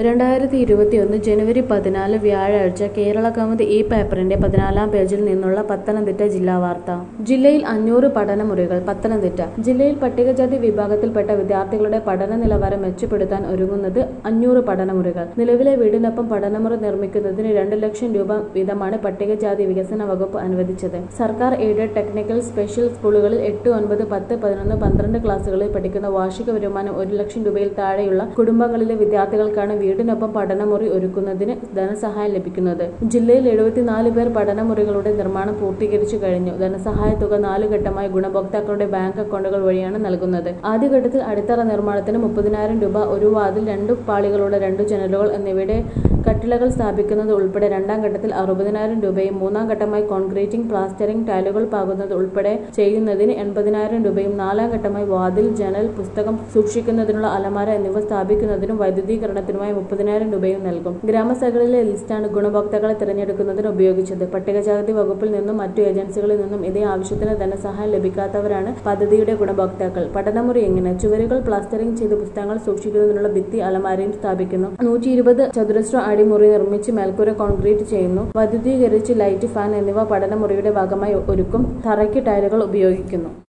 രണ്ടായിരത്തി ഇരുപത്തിയൊന്ന് ജനുവരി പതിനാല് വ്യാഴാഴ്ച കേരള കൗമുദി ഈ പേപ്പറിന്റെ പതിനാലാം പേജിൽ നിന്നുള്ള പത്തനംതിട്ട ജില്ലാ വാർത്ത ജില്ലയിൽ അഞ്ഞൂറ് പഠനമുറികൾ പത്തനംതിട്ട ജില്ലയിൽ പട്ടികജാതി വിഭാഗത്തിൽപ്പെട്ട വിദ്യാർത്ഥികളുടെ പഠന നിലവാരം മെച്ചപ്പെടുത്താൻ ഒരുങ്ങുന്നത് അഞ്ഞൂറ് പഠനമുറികൾ നിലവിലെ വീടിനൊപ്പം പഠനമുറി നിർമ്മിക്കുന്നതിന് രണ്ട് ലക്ഷം രൂപ വീതമാണ് പട്ടികജാതി വികസന വകുപ്പ് അനുവദിച്ചത് സർക്കാർ എയ്ഡഡ് ടെക്നിക്കൽ സ്പെഷ്യൽ സ്കൂളുകളിൽ എട്ട് ഒൻപത് പത്ത് പതിനൊന്ന് പന്ത്രണ്ട് ക്ലാസുകളിൽ പഠിക്കുന്ന വാർഷിക വരുമാനം ഒരു ലക്ഷം രൂപയിൽ താഴെയുള്ള കുടുംബങ്ങളിലെ വിദ്യാർത്ഥികൾക്കാണ് വീടിനൊപ്പം പഠനമുറി ഒരുക്കുന്നതിന് ധനസഹായം ലഭിക്കുന്നത് ജില്ലയിൽ എഴുപത്തിനാല് പേർ പഠനമുറികളുടെ നിർമ്മാണം പൂർത്തീകരിച്ചു കഴിഞ്ഞു ധനസഹായ തുക നാല് ഘട്ടമായി ഗുണഭോക്താക്കളുടെ ബാങ്ക് അക്കൗണ്ടുകൾ വഴിയാണ് നൽകുന്നത് ആദ്യഘട്ടത്തിൽ അടിത്തറ നിർമ്മാണത്തിന് മുപ്പതിനായിരം രൂപ ഒരു വാതിൽ രണ്ടു പാളികളുള്ള രണ്ടു ജനലുകൾ എന്നിവയുടെ കട്ടിളകൾ സ്ഥാപിക്കുന്നത് ഉൾപ്പെടെ രണ്ടാം ഘട്ടത്തിൽ അറുപതിനായിരം രൂപയും മൂന്നാം ഘട്ടമായി കോൺക്രീറ്റിംഗ് പ്ലാസ്റ്ററിംഗ് ടൈലുകൾ പാകുന്നത് ഉൾപ്പെടെ ചെയ്യുന്നതിന് എൺപതിനായിരം രൂപയും നാലാം ഘട്ടമായി വാതിൽ ജനൽ പുസ്തകം സൂക്ഷിക്കുന്നതിനുള്ള അലമാര എന്നിവ സ്ഥാപിക്കുന്നതിനും വൈദ്യുതീകരണത്തിനുമായി മുപ്പതിനായിരം രൂപയും നൽകും ഗ്രാമസഭകളിലെ ലിസ്റ്റാണ് ഗുണഭോക്താക്കളെ തിരഞ്ഞെടുക്കുന്നതിന് ഉപയോഗിച്ചത് പട്ടികജാതി വകുപ്പിൽ നിന്നും മറ്റു ഏജൻസികളിൽ നിന്നും ഇതേ ആവശ്യത്തിന് ധനസഹായം ലഭിക്കാത്തവരാണ് പദ്ധതിയുടെ ഗുണഭോക്താക്കൾ പഠനമുറി എങ്ങനെ ചുവരുകൾ പ്ലാസ്റ്ററിംഗ് ചെയ്ത് പുസ്തകങ്ങൾ സൂക്ഷിക്കുന്നതിനുള്ള ഭിത്തി അലമാരയും സ്ഥാപിക്കുന്നു നൂറ്റി ഇരുപത് ചതുരശ്ര അടിമുറി നിർമ്മിച്ച് മേൽക്കൂര കോൺക്രീറ്റ് ചെയ്യുന്നു വൈദ്യുതീകരിച്ച് ലൈറ്റ് ഫാൻ എന്നിവ പഠനമുറിയുടെ ഭാഗമായി ഒരുക്കും തറയ്ക്ക് ടയലുകൾ ഉപയോഗിക്കുന്നു